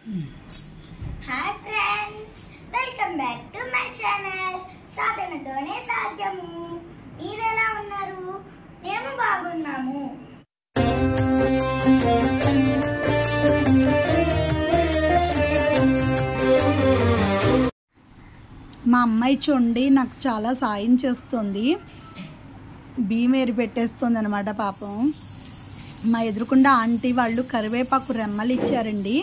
Hi friends welcome back to my channel సాధనతోనే సాధ్యము మీరు ఎలా ఉన్నారు మేము బాగున్నాము మా అమ్మాయి చూడండి నాకు చాలా సాయం చేస్తుంది బియ్యం ఏరి పెట్టేస్తుంది అనమాట పాపం మా ఎదురుకుండా ఆంటీ వాళ్ళు కరివేపాకు రెమ్మలు ఇచ్చారండి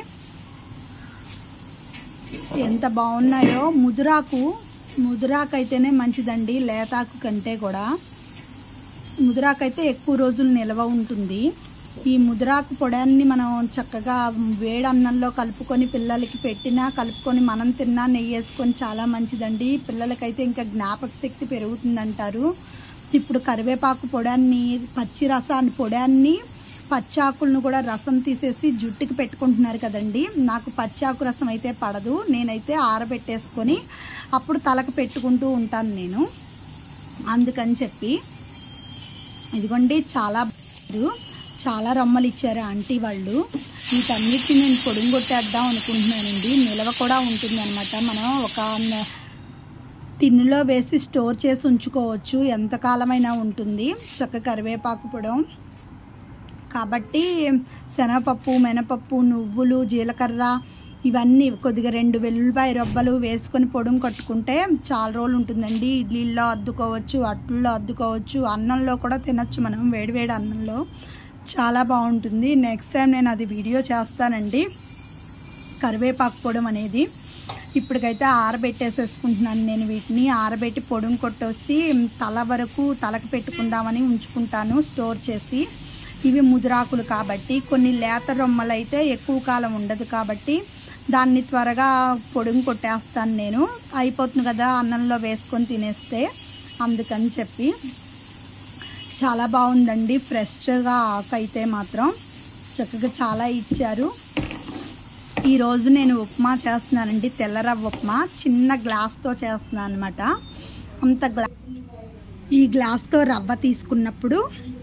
ఎంత బాగున్నాయో ముదురాకు ముదురాకు అయితేనే మంచిదండి లేతాకు కంటే కూడా ముదురాకు అయితే ఎక్కువ రోజులు నిల్వ ఉంటుంది ఈ ముదురాకు పొడాన్ని మనం చక్కగా వేడి అన్నంలో కలుపుకొని పిల్లలకి పెట్టినా కలుపుకొని మనం తిన్నా నెయ్యి వేసుకొని చాలా మంచిదండి పిల్లలకైతే ఇంకా జ్ఞాపక శక్తి పెరుగుతుందంటారు ఇప్పుడు కరివేపాకు పొడాన్ని పచ్చి రసాన్ని పొడాన్ని పచ్చాకులను కూడా రసం తీసేసి జుట్టుకి పెట్టుకుంటున్నారు కదండి నాకు పచ్చాకు రసం అయితే పడదు నేనైతే ఆరబెట్టేసుకొని అప్పుడు తలకు పెట్టుకుంటూ ఉంటాను నేను అందుకని చెప్పి ఇదిగోండి చాలా బాగున్నారు. చాలా రమ్మలు ఇచ్చారు ఆంటీ వాళ్ళు వీటన్నిటిని నేను పొడుగు కొట్టేద్దాం అనుకుంటున్నానండి నిల్వ కూడా ఉంటుంది అనమాట మనం ఒక న- టిన్నులో వేసి స్టోర్ చేసి ఉంచుకోవచ్చు ఎంతకాలమైనా ఉంటుంది చక్క కరివేపాకు పొడం కాబట్టి శనగపప్పు మినపప్పు నువ్వులు జీలకర్ర ఇవన్నీ కొద్దిగా రెండు వెల్లుల్లిపాయ రొబ్బలు వేసుకొని పొడుం కట్టుకుంటే చాలా రోజులు ఉంటుందండి ఇడ్లీల్లో అద్దుకోవచ్చు అట్లలో అద్దుకోవచ్చు అన్నంలో కూడా తినచ్చు మనం వేడివేడి అన్నంలో చాలా బాగుంటుంది నెక్స్ట్ టైం నేను అది వీడియో చేస్తానండి కరివేపాకు పొడం అనేది ఇప్పటికైతే ఆరబెట్టేసేసుకుంటున్నాను నేను వీటిని ఆరబెట్టి పొడుం కొట్టేసి తల వరకు తలకు పెట్టుకుందామని ఉంచుకుంటాను స్టోర్ చేసి ఇవి ముదురాకులు కాబట్టి కొన్ని లేత రొమ్మలు అయితే ఎక్కువ కాలం ఉండదు కాబట్టి దాన్ని త్వరగా పొడుం కొట్టేస్తాను నేను అయిపోతుంది కదా అన్నంలో వేసుకొని తినేస్తే అందుకని చెప్పి చాలా బాగుందండి ఫ్రెష్గా ఆకు అయితే మాత్రం చక్కగా చాలా ఇచ్చారు ఈరోజు నేను ఉప్మా చేస్తున్నానండి తెల్లరవ్వ ఉప్మా చిన్న గ్లాస్తో చేస్తున్నాను అనమాట అంత గ్లా ఈ గ్లాస్తో రవ్వ తీసుకున్నప్పుడు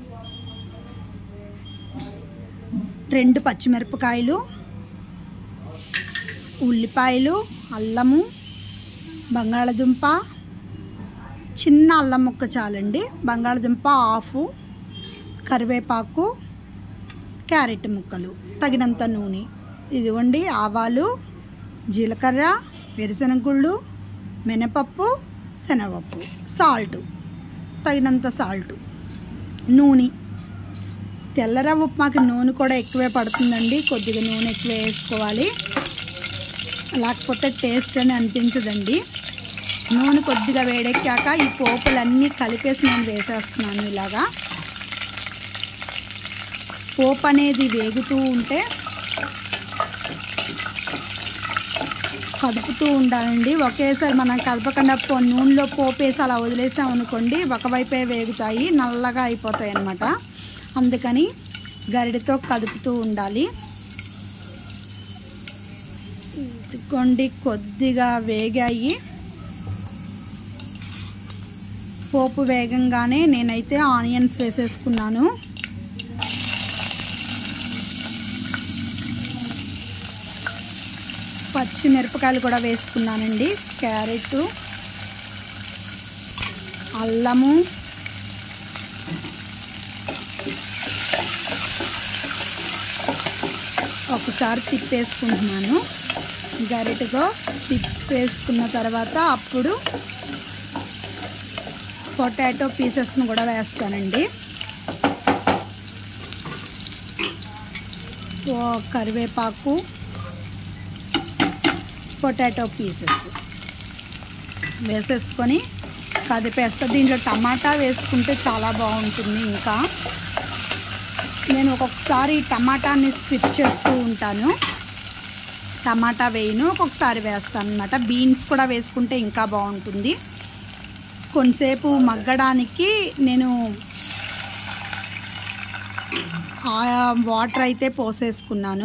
రెండు పచ్చిమిరపకాయలు ఉల్లిపాయలు అల్లము బంగాళదుంప చిన్న అల్లం ముక్క చాలండి బంగాళదుంప ఆఫు కరివేపాకు క్యారెట్ ముక్కలు తగినంత నూనె ఇదిగోండి ఆవాలు జీలకర్ర వేరుశనగుళ్ళు మినపప్పు శనగపప్పు సాల్ట్ తగినంత సాల్ట్ నూనె తెల్లరవ్వ ఉప్మాకి నూనె కూడా ఎక్కువే పడుతుందండి కొద్దిగా నూనె ఎక్కువ వేసుకోవాలి లేకపోతే టేస్ట్ అని అనిపించదండి నూనె కొద్దిగా వేడెక్కాక ఈ పోపులన్నీ కలిపేసి నేను వేసేస్తున్నాను ఇలాగా పోపు అనేది వేగుతూ ఉంటే కదుపుతూ ఉండాలండి ఒకేసారి మనం కదపకుండా పో నూనెలో పోపు వేసి అలా వదిలేసాం అనుకోండి ఒకవైపే వేగుతాయి నల్లగా అయిపోతాయి అన్నమాట అందుకని గరిటతో కదుపుతూ ఉండాలి ఇదిగోండి కొద్దిగా వేగాయి పోపు వేగంగానే నేనైతే ఆనియన్స్ వేసేసుకున్నాను పచ్చిమిరపకాయలు కూడా వేసుకున్నానండి క్యారెట్ అల్లము ఒకసారి తిప్పేసుకుంటున్నాను గరిటతో తిప్పేసుకున్న తర్వాత అప్పుడు పొటాటో పీసెస్ను కూడా వేస్తానండి ఓ కరివేపాకు పొటాటో పీసెస్ వేసేసుకొని కదిపేస్తా దీంట్లో టమాటా వేసుకుంటే చాలా బాగుంటుంది ఇంకా నేను ఒక్కొక్కసారి టమాటాని స్కిప్ చేస్తూ ఉంటాను టమాటా వేయను ఒక్కొక్కసారి వేస్తాను అనమాట బీన్స్ కూడా వేసుకుంటే ఇంకా బాగుంటుంది కొంతసేపు మగ్గడానికి నేను ఆ వాటర్ అయితే పోసేసుకున్నాను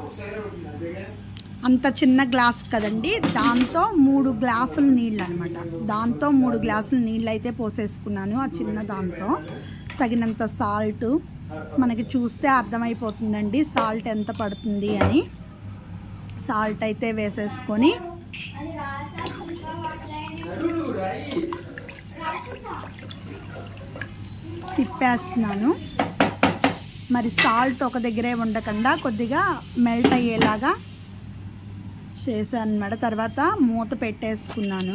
అంత చిన్న గ్లాస్ కదండి దాంతో మూడు గ్లాసులు నీళ్ళు అనమాట దాంతో మూడు గ్లాసులు నీళ్ళు అయితే పోసేసుకున్నాను ఆ చిన్న దాంతో తగినంత సాల్ట్ మనకి చూస్తే అర్థమైపోతుందండి సాల్ట్ ఎంత పడుతుంది అని సాల్ట్ అయితే వేసేసుకొని అది రాసా ఇంకా వాట్లైన్ రాసుతా తిప్పేస్తున్నాను మరి సాల్ట్ ఒక దగ్గరే ఉండకుండా కొద్దిగా మెల్ట్ అయ్యేలాగా చేశాను అనమాట తర్వాత మూత పెట్టేసుకున్నాను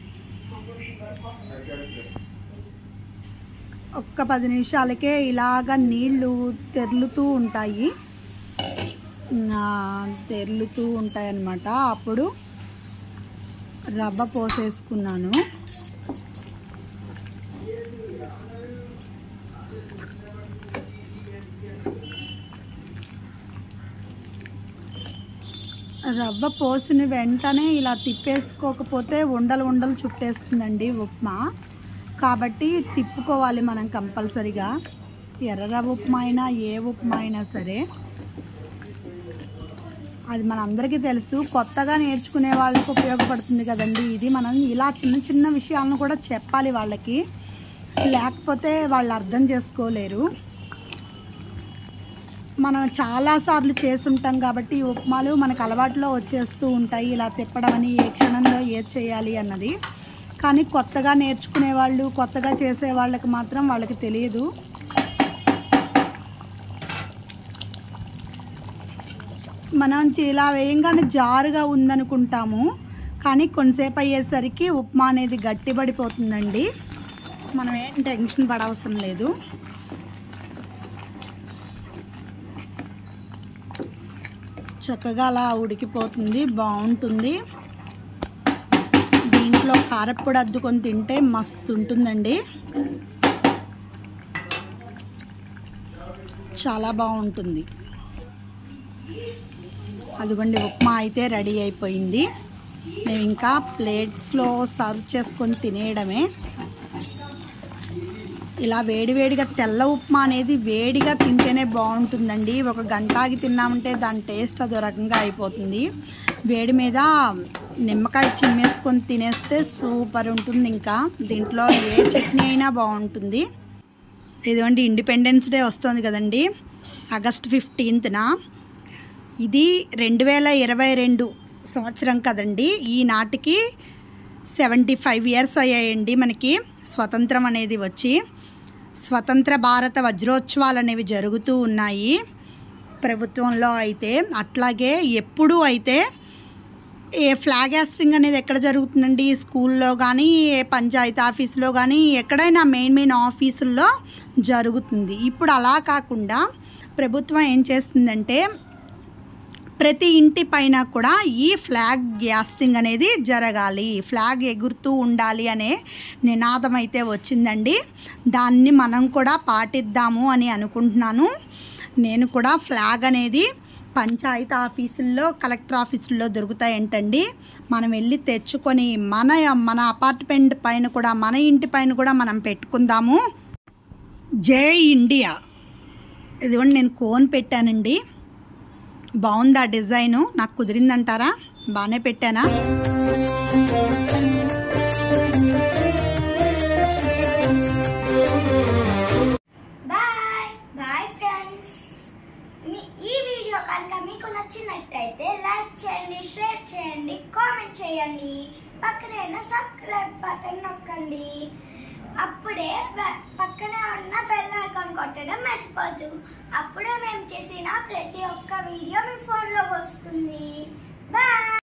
ఒక్క పది నిమిషాలకే ఇలాగ నీళ్ళు తెరులుతూ ఉంటాయి ఆ, తెరులుతూ ఉంటాయి అన్నమాట అప్పుడు రవ్వ పోసేసుకున్నాను రవ్వ పోసిన వెంటనే ఇలా తిప్పేసుకోకపోతే ఉండలు ఉండలు చుట్టేస్తుందండి ఉప్మా కాబట్టి తిప్పుకోవాలి మనం కంపల్సరిగా ఎర్ర రవ్వ ఉప్మా అయినా ఏ ఉప్మా అయినా సరే అది మనందరికీ తెలుసు కొత్తగా నేర్చుకునే వాళ్ళకి ఉపయోగపడుతుంది కదండి ఇది మనం ఇలా చిన్న చిన్న విషయాలను కూడా చెప్పాలి వాళ్ళకి లేకపోతే వాళ్ళు అర్థం చేసుకోలేరు మనం చాలాసార్లు చేసుంటాం కాబట్టి ఈ ఉప్మాలు మనకు అలవాటులో వచ్చేస్తూ ఉంటాయి ఇలా తిప్పడం అని ఏ క్షణంలో ఏది చేయాలి అన్నది కానీ కొత్తగా నేర్చుకునే వాళ్ళు కొత్తగా చేసే వాళ్ళకి మాత్రం వాళ్ళకి తెలియదు మనం ఇలా వేయంగానే జారుగా ఉందనుకుంటాము కానీ కొంతసేపు అయ్యేసరికి ఉప్మా అనేది గట్టిపడిపోతుందండి మనం ఏం టెన్షన్ పడవసరం లేదు చక్కగా అలా ఉడికిపోతుంది బాగుంటుంది దీంట్లో కారప్పొడి అద్దుకొని తింటే మస్తు ఉంటుందండి చాలా బాగుంటుంది అదిగోండి ఉప్మా అయితే రెడీ అయిపోయింది మేము ఇంకా ప్లేట్స్లో సర్వ్ చేసుకొని తినేయడమే ఇలా వేడివేడిగా తెల్ల ఉప్మా అనేది వేడిగా తింటేనే బాగుంటుందండి ఒక గంట ఆగి తిన్నామంటే దాని టేస్ట్ అదో రకంగా అయిపోతుంది వేడి మీద నిమ్మకాయ చిమ్మేసుకొని తినేస్తే సూపర్ ఉంటుంది ఇంకా దీంట్లో ఏ చట్నీ అయినా బాగుంటుంది ఇదిగోండి ఇండిపెండెన్స్ డే వస్తుంది కదండి ఆగస్ట్ ఫిఫ్టీన్త్న ఇది రెండు వేల ఇరవై రెండు సంవత్సరం కదండి ఈనాటికి సెవెంటీ ఫైవ్ ఇయర్స్ అయ్యాయండి మనకి స్వతంత్రం అనేది వచ్చి స్వతంత్ర భారత వజ్రోత్సవాలు అనేవి జరుగుతూ ఉన్నాయి ప్రభుత్వంలో అయితే అట్లాగే ఎప్పుడూ అయితే ఏ ఫ్లాగ్ హాస్టింగ్ అనేది ఎక్కడ జరుగుతుందండి స్కూల్లో కానీ ఏ పంచాయతీ ఆఫీసులో కానీ ఎక్కడైనా మెయిన్ మెయిన్ ఆఫీసుల్లో జరుగుతుంది ఇప్పుడు అలా కాకుండా ప్రభుత్వం ఏం చేస్తుందంటే ప్రతి ఇంటి పైన కూడా ఈ ఫ్లాగ్ గ్యాస్టింగ్ అనేది జరగాలి ఫ్లాగ్ ఎగురుతూ ఉండాలి అనే నినాదం అయితే వచ్చిందండి దాన్ని మనం కూడా పాటిద్దాము అని అనుకుంటున్నాను నేను కూడా ఫ్లాగ్ అనేది పంచాయతీ ఆఫీసుల్లో కలెక్టర్ ఆఫీసుల్లో దొరుకుతాయంటండి మనం వెళ్ళి తెచ్చుకొని మన మన అపార్ట్మెంట్ పైన కూడా మన ఇంటి పైన కూడా మనం పెట్టుకుందాము జై ఇండియా ఇదిగోండి నేను కోన్ పెట్టానండి బాగుందా డిజైను నాకు కుదిరిందంటారా బాగానే పెట్టానా బాయ్ బాయ్ ఫ్రెండ్స్ మీ ఈ వీడియో కనుక మీకు నచ్చినట్టయితే లైక్ చేయండి షేర్ చేయండి కామెంట్ చేయండి పక్కనే ఉన్న సబ్స్క్రైబ్ బటన్ నొక్కండి అప్పుడే బె- పక్కనే ఉన్న బెల్ ఐకాన్ కొట్టడం మర్చిపోదు అప్పుడే మేము చేసిన ప్రతి ఒక్క వీడియో మీ ఫోన్లో వస్తుంది